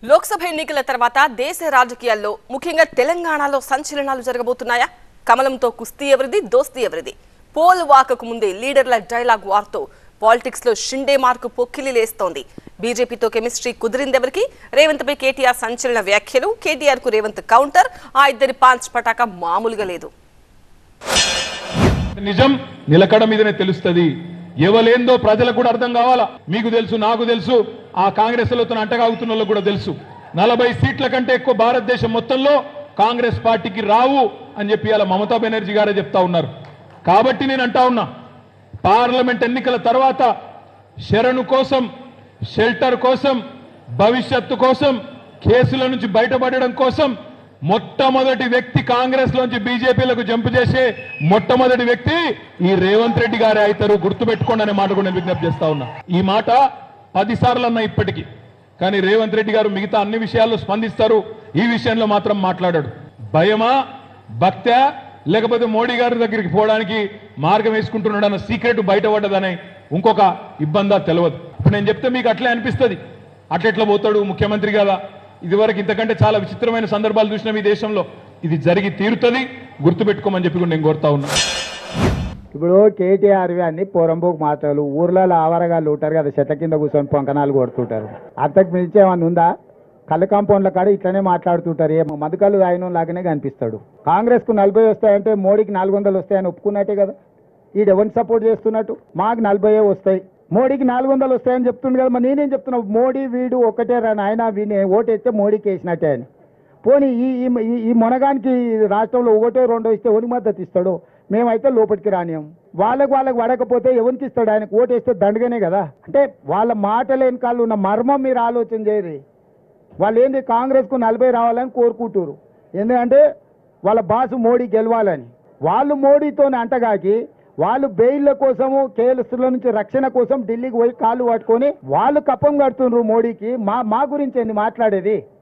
లోక్సభ ఎన్నికల తర్వాత దేశ రాజకీయాల్లో ముఖ్యంగా తెలంగాణలో సంచలనాలు జరగబోతున్నాయా కమలంతో కుస్తీ ఎవరిది దోస్తీ ఎవరిది పోల్ వాకకు ముందే లీడర్ల డైలాగ్ వార్తో పాలిటిక్స్ లో షిండే మార్కు పొక్కిలి లేస్తోంది బీజేపీతో కెమిస్ట్రీ కుదిరిందెవరికి రేవంత్ పై కేటీఆర్ సంచలన వ్యాఖ్యలు కేటీఆర్ కు రేవంత్ కౌంటర్ ఆ ఇద్దరి పాంచ్ పటాక మామూలుగా లేదు నిజం నిలకడ మీదనే తెలుస్తుంది ఎవలేందో ప్రజలకు కూడా అర్థం కావాలా మీకు తెలుసు నాకు తెలుసు ఆ కాంగ్రెస్ లతో అంటగాగుతున్న వాళ్ళకు కూడా తెలుసు నలభై సీట్ల కంటే ఎక్కువ భారతదేశం మొత్తంలో కాంగ్రెస్ పార్టీకి రావు అని చెప్పి అలా మమతా బెనర్జీ గారే చెప్తా ఉన్నారు కాబట్టి నేను అంటా ఉన్నా పార్లమెంట్ ఎన్నికల తర్వాత శరణు కోసం షెల్టర్ కోసం భవిష్యత్తు కోసం కేసుల నుంచి బయటపడడం కోసం మొట్టమొదటి వ్యక్తి కాంగ్రెస్ లోంచి బీజేపీలకు జంప్ చేసే మొట్టమొదటి వ్యక్తి ఈ రేవంత్ రెడ్డి గారే అవుతారు గుర్తుపెట్టుకోండి అనే మాట కూడా నేను విజ్ఞప్తి చేస్తా ఉన్నా ఈ మాట పదిసార్లు అన్నా ఇప్పటికీ కానీ రేవంత్ రెడ్డి గారు మిగతా అన్ని విషయాల్లో స్పందిస్తారు ఈ విషయంలో మాత్రం మాట్లాడాడు భయమా భక్త్యా లేకపోతే మోడీ గారి దగ్గరికి పోవడానికి మార్గం వేసుకుంటున్నాడు అన్న సీక్రెట్ బయటపడ్డదని ఇంకొక ఇబ్బందా తెలియదు ఇప్పుడు నేను చెప్తే మీకు అట్లే అనిపిస్తుంది అట్లెట్లా పోతాడు ముఖ్యమంత్రి కదా ఇదివరకు ఇంతకంటే చాలా విచిత్రమైన సందర్భాలు చూసినాం ఈ దేశంలో ఇది జరిగి తీరుతుంది గుర్తుపెట్టుకోమని చెప్పి కూడా నేను కోరుతా ఉన్నా ఇప్పుడు కేటీఆర్వి అన్ని పోరంబోకు మాటలు ఊర్లలో ఆవరగాళ్ళు ఉంటారు కదా చెట్ల కింద కూర్చొని పొంకనాలు కొడుతుంటారు అంతకు మించి ఏమన్నా ఉందా కళ్ళు కాంపౌండ్ల కాడ ఇట్లనే మాట్లాడుతుంటారు ఏ మధుకళ్ళు తాగిన లాగానే కనిపిస్తాడు కాంగ్రెస్ కు నలభై వస్తాయంటే మోడీకి నాలుగు వందలు వస్తాయని ఒప్పుకున్నట్టే కదా ఈడు ఎవరిని సపోర్ట్ చేస్తున్నట్టు మాకు నలభై వస్తాయి మోడీకి నాలుగు వందలు వస్తాయని చెప్తుండు కదా మరి నేనేం చెప్తున్నా మోడీ వీడు ఒకటే రా ఆయన వీని ఓటేస్తే మోడీకి వేసినట్టే అని పోనీ ఈ ఈ- ఈ- ఈ మొనగానికి రాష్ట్రంలో ఒకటో రెండో ఇస్తే ఎవరికి మద్దతు ఇస్తాడు మేమైతే లోపలికి రానియం వాళ్ళకి వాళ్ళకి పడకపోతే ఎవరికి ఇస్తాడు ఆయనకు ఓటు వేస్తే దండగానే కదా అంటే వాళ్ళ మాటల వెనకాల ఉన్న మర్మం మీరు ఆలోచన చేయరు వాళ్ళు ఏంది కాంగ్రెస్కు నలభై రావాలని కోరుకుంటారు ఎందుకంటే వాళ్ళ బాసు మోడీ గెలవాలని వాళ్ళు మోడీతో అంటగాకి వాళ్ళు బెయిల్ల కోసము కేసుల నుంచి రక్షణ కోసం ఢిల్లీకి పోయి కాళ్ళు పట్టుకొని వాళ్ళు కప్పం కడుతున్నారు మోడీకి మా మా గురించి ఏంది మాట్లాడేది